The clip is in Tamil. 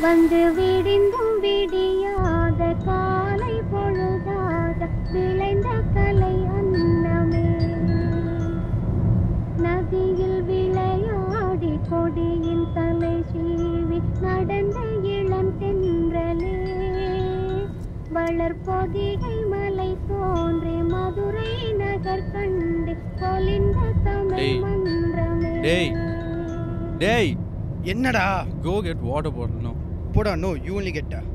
வந்து விடிந்தும் விடியாத காலை பொழுதாக விளைந்த கலை அன்னமே நதியில் விளையாடி கொடியின் தலை சீவி நடந்த இளம் தென்றலே வளர்பொதிகை மலை தோன்றி மதுரை நகர் கண்டு பொலிந்த தமிழ் டேய். மன்றமே டேய். டேய் என்னடா go get water bottle no போடா நோ யூ ஒன்லி கெட்டா